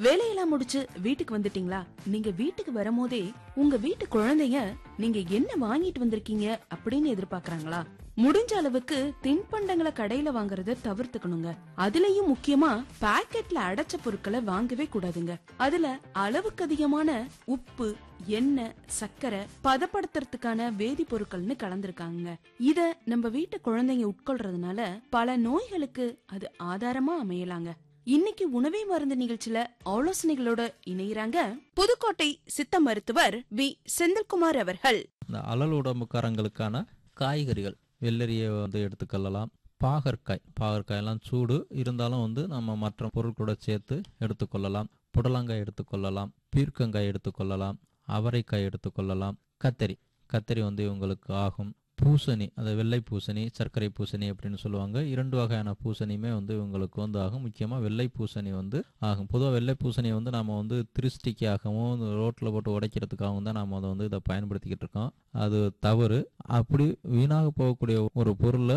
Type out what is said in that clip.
வேலையெல்லாம் முடிச்சு வீட்டுக்கு வந்துட்டீங்களா நீங்க வீட்டுக்கு வரும்போதே உங்க வீட்டு குழந்தைங்க நீங்க என்ன வாங்கிட்டு வந்திருக்கீங்க அப்படின்னு எதிர்பார்க்கறாங்களா முடிஞ்ச அளவுக்கு தின்பண்டங்களை கடையில வாங்குறத தவிர்த்துக்கணுங்க அதுலயும் முக்கியமா பாக்கெட்ல அடைச்ச பொருட்களை வாங்கவே கூடாதுங்க அதுல அளவுக்கு அதிகமான உப்பு எண்ணெய் சர்க்கரை பதப்படுத்துறதுக்கான வேதிப்பொருட்கள்னு கலந்திருக்காங்க இத நம்ம வீட்டு குழந்தைங்க உட்கொள்றதுனால பல நோய்களுக்கு அது ஆதாரமா அமையலாங்க இன்னைக்கு உணவே மருந்து நிகழ்ச்சியில ஆலோசனைகளோட இணையறாங்க புதுக்கோட்டை சித்த மருத்துவர் வி செந்தில்குமார் அவர்கள் இந்த அலல் உடம்புக்காரங்களுக்கான காய்கறிகள் வெள்ளரியை வந்து எடுத்துக்கொள்ளலாம் பாகற்காய் பாகற்காயெல்லாம் சூடு இருந்தாலும் வந்து நம்ம மற்ற பொருட்களோட சேர்த்து எடுத்துக்கொள்ளலாம் புடலங்காய் எடுத்துக்கொள்ளலாம் பீர்க்கங்காய் எடுத்துக்கொள்ளலாம் அவரைக்காய் எடுத்துக்கொள்ளலாம் கத்தரி கத்தரி வந்து இவங்களுக்கு ஆகும் பூசணி அது வெள்ளை பூசணி சர்க்கரை பூசணி அப்படின்னு சொல்லுவாங்க இரண்டு வகையான பூசணியுமே வந்து இவங்களுக்கு வந்து ஆகும் முக்கியமாக வெள்ளை பூசணி வந்து ஆகும் பொதுவாக வெள்ளை பூசணியை வந்து நம்ம வந்து திருஷ்டிக்காகவும் ரோட்டில் போட்டு உடைக்கிறதுக்காகவும் தான் நம்ம அதை வந்து இதை பயன்படுத்திக்கிட்டு இருக்கோம் அது தவறு அப்படி வீணாக போகக்கூடிய ஒரு பொருளை